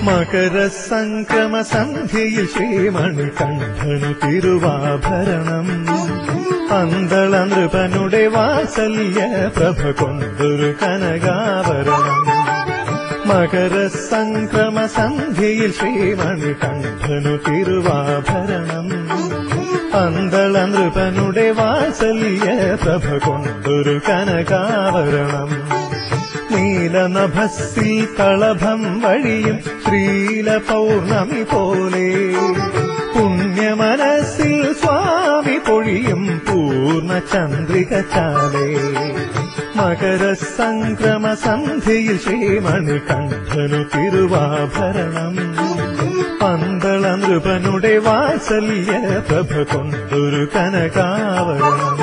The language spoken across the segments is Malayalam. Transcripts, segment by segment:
മകരസംക്രമ സന്ധ്യയിൽ ശ്രീമണി കണ്ഠനു തിരുവാഭരണം പന്തള നൃപനുടെ വാത്സല്യ പ്രഭ കൊണ്ടൊരു കനകാഭരണം മകരസംക്രമ സന്ധ്യയിൽ ശ്രീമണി കണ്ഠനു തിരുവാഭരണം പന്തള നൃപനുടെ വാത്സല്യ പ്രഭ കൊണ്ടൊരു കനകാഭരണം നീലനഭസ്സിൽ കളഭം വഴിയും ശ്രീല പൗർണമി പോലെ പുണ്യമനസ്സിൽ സ്വാമി പൊഴിയും പൂർണ്ണ ചന്ദ്രിക ചാലേ മകരസംക്രമ സന്ധ്യയിൽ ശ്രീമണി കണ്ഠനു തിരുവാഭരണം പന്തള നൃപനുടെ വാത്സല്യ പ്രഭ കൊണ്ടൊരു കനകാവരണം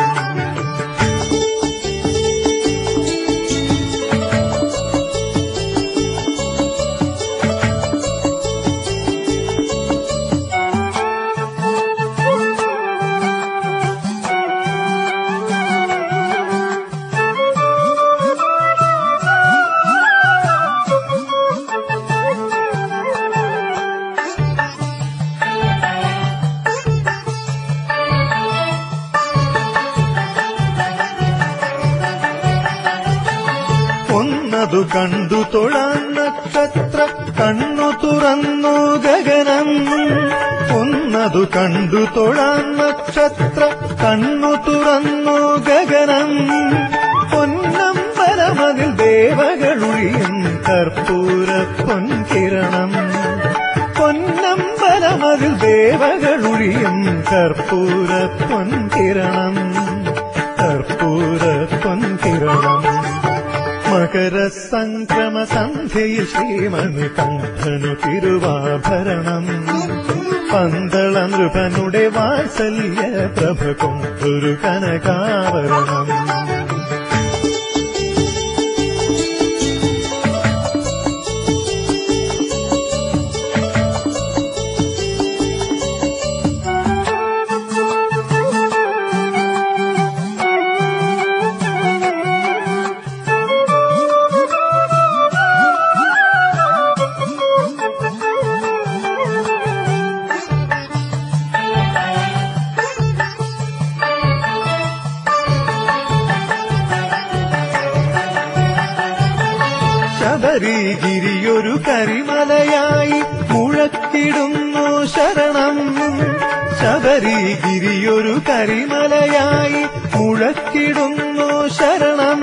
ഒന്നതു കണ്ടു തൊഴാൻ നക്ഷത്ര കണ്ണു തുറന്നു ഗഗനം ഒന്നതു കണ്ടു തൊഴാൻ നക്ഷത്ര കണ്ണു തുറന്നു ഗഗനം പൊന്നമ്പലമതിൽ ദേവകളൊഴിയും കർപ്പൂര പൊൻകിരണം പൊന്നമ്പലമതിൽ ദേവകളൊഴിയും കർപ്പൂര പൊൻകിരണം കർപ്പൂര പൊൻകിരണം മകരസംക്രമ സന്ധ്യയിൽ ശ്രീമണി കണ്ഠനു തിരുവാഭരണം പന്തള നൃപനുടെ വാത്സല്യ പ്രഭ കൊണ്ടൊരു കനകാവരണം ശബരിഗിരിയൊരു കരിമലയായി മുഴക്കിടുന്നു ശരണം ശബരിഗിരിയൊരു കരിമലയായി മുഴക്കിടുന്നു ശരണം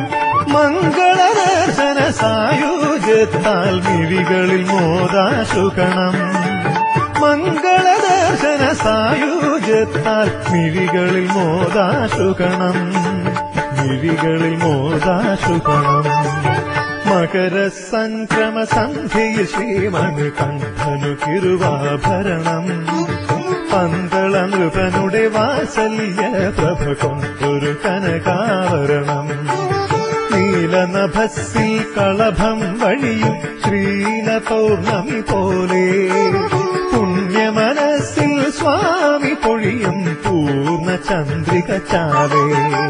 മംഗളദർശന സായുജ്യത്താൽ മിഴികളിൽ മോദാശുകണം മംഗളദർശന സായുജ്യത്താൽ മിഴികളിൽ മോദാശുകണം മിഴികളിൽ മോദാശുകണം മകരസംക്രമ സന്ധ്യയിൽ ശ്രീമണി കണ്ഠനു തിരുവാഭരണം പന്തള നൃപനുടെ വാത്സല്യ പ്രഭ കൊണ്ടൊരു കനകാവരണം നീലനഭസ്സിൽ കളഭം വഴിയും ശ്രീല പൗർണമി പോലെ പുണ്യമനസ്സിൽ സ്വാമി പൊഴിയും പൂർണ്ണ ചന്ദ്രിക ചാലേ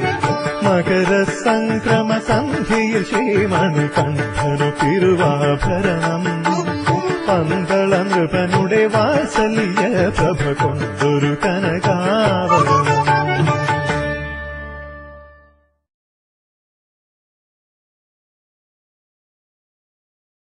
മകരസംക്രമ സന്ധ്യയിൽ ശ്രീമണി കണ്ഠനു തിരുവാഭരണം പന്തള നൃപനുടെ വാത്സല്യ പ്രഭ കൊണ്ടൊരു കനകാവരണം